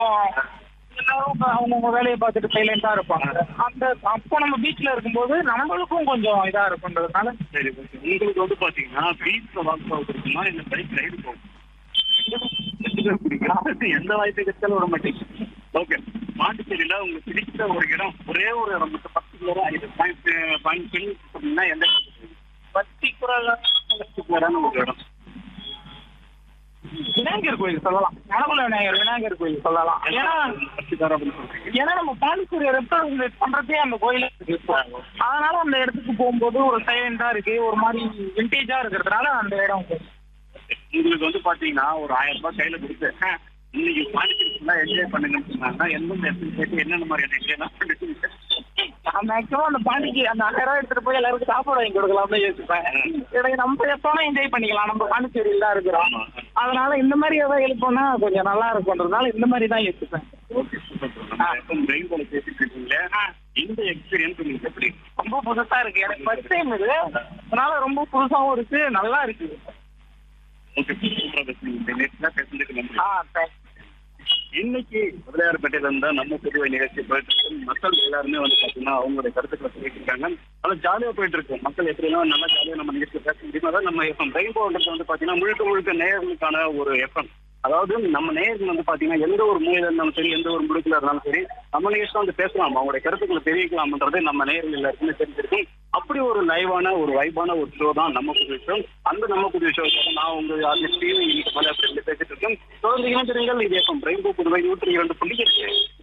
எல்லாரும் இப்ப அவங்கவுங்க வேலையை பார்த்துட்டு சைலண்டா இருப்பாங்க அந்த அப்போ நம்ம பீச்ல இருக்கும்போது நம்மளுக்கும் கொஞ்சம் இதா இருக்குன்றதுனால சரி ஓகே உங்களுக்கு வந்து பாத்தீங்கன்னா பீச்ல வாக் போக பிடிக்குமா இல்ல பைக் ரைடு போகும் ரெண்டுமே பிடிக்கும் எந்த வாய்ப்பு கிடைச்சாலும் விட மாட்டீங்க ஓகே பாண்டிச்சேரியில உங்களுக்கு பிடிச்ச ஒரு இடம் ஒரே ஒரு இடம் மட்டும் பர்டிகுலரா இது பாயிண்ட் பாயிண்ட் சொல்லி சொன்னீங்கன்னா எந்த பர்டிகுலரா பர்டிகுலரான ஒரு இடம் விநாயகர் கோயில் சொல்லலாம் மணக்குள விநாயகர் விநாயகர் கோயில் சொல்லலாம் ஏன்னா பர்டிகுலரா அப்படின்னு சொல்றீங்க ஏன்னா நம்ம பாண்டிச்சேரி ரெப்ரசன்ட் பண்றதே அந்த கோயில இருக்கு இப்போ. அதனால அந்த இடத்துக்கு போகும்போது ஒரு சைலண்டா இருக்கு ஒரு மாதிரி விண்டேஜா இருக்கிறதுனால அந்த இடம் உங்களுக்கு வந்து பாத்தீங்கன்னா ஒரு ஆயிரம் ரூபாய் கையில கொடுத்து "ஆ, இன்னைக்கு பாண்டிச்சேரி ஃபுல்லா என்ஜாய் பண்ணுங்கன்னு சொன்னாங்கன்னா எந்தெந்த இடத்துக்கு போயிட்டு என்னென்ன மாதிரியான என்ஜாய்லாம் பண்ணுவீங்க நான் மேக்ஸிமம் அந்த பாண்டிக்கு அந்த ஆயிரம் ரூபாய் எடுத்துட்டு போய் எல்லாருக்கும் சாப்பாடு வாங்கி கொடுக்கலாம்னு யோசிப்பேன் எனக்கு நம்ம எப்போனா என்ஜாய் பண்ணிக்கலாம் நம்ம பாண்டிச்சேரியில் தான் இருக்கிறோம் ஆமா. அதனால இந்த மாதிரி ஏதாவது எழுப்போம்னா கொஞ்சம் நல்லா இருக்கும்ன்றதுனால இந்த மாதிரி தான் யோசிப்பேன் ஓகே சூப்பர் ப்ரோ நம்ம எப்போ பிரெயின் போல பேசிட்டு இருக்கீங்களே இந்த எக்ஸ்பீரியன்ஸ் உங்களுக்கு எப்படி ரொம்ப புதுசா இருக்கு எனக்கு ஃபர்ஸ்ட் டைம் இது அதனால ரொம்ப புதுசாவும் இருக்கு நல்லா இருக்கு ஓகே சூப்பரா பேசுறீங்க நெக்ஸ்ட் பேசுறதுக்கு நன்றி ஆ தேங்க்ஸ் இன்னைக்கு முதலியார்பேட்டையில இருந்தா நம்ம புதுவை நிகழ்ச்சி போயிட்டு இருக்கு மக்கள் எல்லாருமே வந்து பாத்தீங்கன்னா அவங்களுடைய கருத்துக்களை சொல்லிட்டு இருக்காங்க நல்லா ஜாலியா போயிட்டு இருக்கு மக்கள் எப்படிலாம் நல்லா ஜாலியா நம்ம நிகழ்ச்சி பேச முடியுமோ அதான் நம்ம எஃப்எம் ரெயின்போன்றது வந்து பாத்தீங்கன்னா முழுக்க முழுக்க நேயர்களுக்கான ஒரு எஃப்எம் அதாவது நம்ம நேயர்கள் வந்து பாத்தீங்கன்னா எந்த ஒரு மூலையில இருந்தாலும் சரி எந்த ஒரு முடுக்குல இருந்தாலும் சரி நம்ம நிகழ்ச்சி வந்து பேசலாம் அவங்களுடைய கருத்துக்களை தெரிவிக்கலாம்ன்றது நம்ம நேயர்கள் எல்லாருக்குமே தெரிஞ்சிருக்கும் அப்படி ஒரு லைவான ஒரு வைபான ஒரு ஷோ தான் நம்ம புது ஷோ அந்த நம்ம புது ஷோ நான் உங்க ஆர்டிஸ்ட் இன்னைக்கு மேல பேசிட்டு இருக்கேன் தொடர்ந்து இணைந்திருங்கள் இது எஃப்எம் ரெயின்போ புதுவை நூற்றி இரண்டு புள்ளி எட்டு